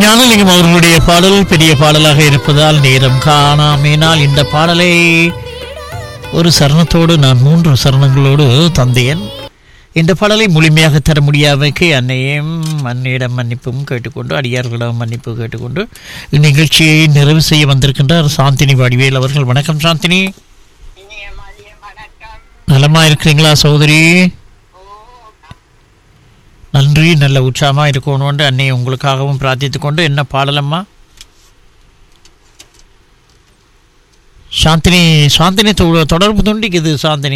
ஞானலிங்கம் அவர்களுடைய பாடல் பெரிய பாடலாக இருப்பதால் நேரம் காணாமேனால் இந்த பாடலை ஒரு சரணத்தோடு நான் மூன்று சரணங்களோடு தந்தேன் இந்த பாடலை முழுமையாக தர முடியாமைக்கு அன்னையும் அன்னையிடம் மன்னிப்பும் கேட்டுக்கொண்டு அடியார்களிடம் மன்னிப்பு கேட்டுக்கொண்டு இந்நிகழ்ச்சியை நிறைவு செய்ய வந்திருக்கின்றார் சாந்தினி வடிவேல் அவர்கள் வணக்கம் சாந்தினி இனிய மதிய வணக்கம் நலமா இருக்கிறீங்களா சகோதரி நன்றி நல்ல உற்சாகமாக இருக்கணும்னு அன்னை உங்களுக்காகவும் பிரார்த்தித்துக் கொண்டு என்ன பாடலம்மா சாந்தினி சாந்தினி தொ- தொடர்பு துண்டிக்குது சாந்தினி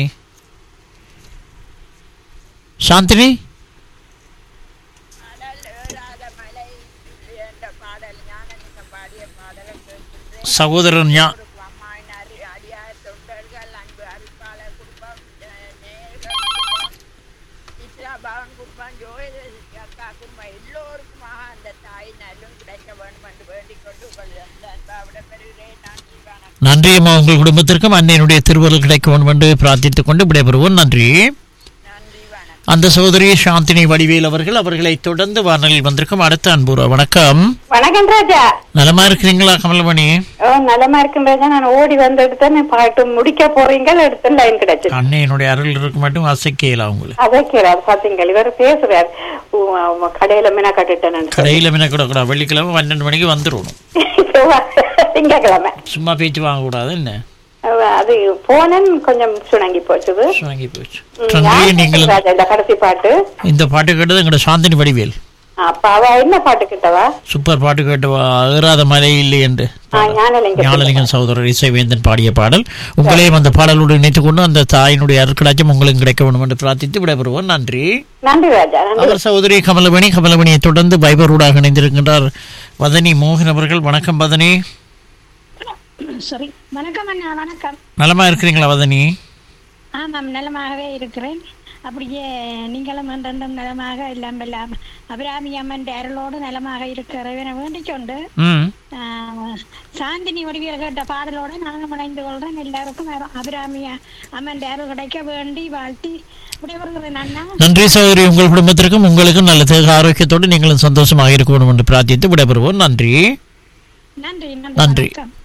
சாந்தினி கடல் ஏறாத மலை என்ற பாடல் ஞானலிங்கம் பாடிய பாடலை கேட்கின்றேன் சகோதரன் ஞா ஒரு அம்மாயின் அறி அடியார் தொண்டர்கள் அன்பு அறிப்பாளர் குடும்பம் அஹ், நேர்கள் சித்ரா பவன் குடும்பம் ஜோதிட அக்கா குடும்பம் எல்லோருக்குமாக அந்த தாய் நல்லும் கிடைக்க வேண்டும் என்று வேண்டிக் கொண்டு உங்கள் அந்த அன்பாவிடம் பெறுகிறேன் நன்றி வணக்கம் நன்றி அம்மா உங்கள் குடும்பத்திற்கும் அன்னையினுடைய திருவருள் கிடைக்க வேண்டும் என்று பிரார்த்தித்துக் கொண்டு விடைபெறுவோம் நன்றி நன்றி வணக்கம் அந்த சகோதரி சாந்தினி வடிவேல் அவர்கள் அவர்களை தொடர்ந்து வானலில் வந்திருக்கும் அடுத்த அன்புற வணக்கம் வணக்கம் ராஜா நலமா இருக்கிறீங்களா கமலமணி ஓ நலமா இருக்கும் ராஜா நான் ஓடி வந்து எடுத்தேன் பாட்டு முடிக்க போறீங்க எடுத்து லைன் கிடைச்சு அன்னையினுடைய அருள் இருக்க மட்டும் அசைக்கலாம் உங்களுக்கு அதை கேளாது பாத்தீங்க இவர் பேசுறாரு உ, உ, கடையில மீனா கட்டுட்டேன் கடையில் மீன கூட கூட வெள்ளிக்கிழமை பன்னெண்டு மணிக்கு வந்துடணும் திங்கக்கிழமை சும்மா பேச்சு வாங்கக்கூடாது என்ன அவ அது போனேன் கொஞ்சம் சுணங்கி போச்சுது வாங்கி போச்சு ம், நன்றி யார் நீங்கள் ராஜா இந்த கடைசி பாட்டு இந்த பாட்டு கேட்டது எங்களோட சாந்தினி வடிவேல் அப்ப அவ என்ன பாட்டு கிட்டவா சூப்பர் பாட்டு கேட்டு ஏறாத மலை இல்லை என்று ஞானலிங்கம் ஞானலிங்கம் சகோதரர் இசைவேந்தன் பாடிய பாடல் உங்களையும் அந்த பாடலோடு இணைத்துக் கொண்டு அந்த தாயினுடைய அருட்கடாச்சும் உங்களுக்கு கிடைக்க வேண்டும் என்று பிரார்த்தித்து விடைபெறுவோம் நன்றி நன்றி ராஜா நன்றி அவர் சகோதரி கமலமணி கமலமணியை தொடர்ந்து பைபரூடாக இணைந்திருக்கின்றார் வதனி மோகன் அவர்கள் வணக்கம் வதனி சரி வணக்கம் அண்ணா வணக்கம் நலமா இருக்கிறீங்களா வதனி ஆமாம் நலமாகவே இருக்கிறேன் அப்படியே நீங்களும் என்றென்றும் நலமாக எல்லாம் எல்லாம் அபிராமி அம்மன் அருளோடு நலமாக இருக்கிறவனை வேண்டிக் கொண்டு ம் ஆஹ், சாந்தினி வடிவியல் கேட்ட பாடலோடு நானும் இணைந்து கொள்றேன் எல்லாருக்கும் அரு- அபிராமி அம்மன் அருள் கிடைக்க வேண்டி வாழ்த்தி விடைபெறுகிறேன் அண்ணா நன்றி சகோதரி உங்கள் குடும்பத்திற்கும் உங்களுக்கும் நல்ல தேக ஆரோக்கியத்தோடு நீங்களும் சந்தோஷமாக இருக்கணும் என்று பிரார்த்தித்து விடைபெறுவோம் நன்றி நன்றி நன்றி. வணக்கம்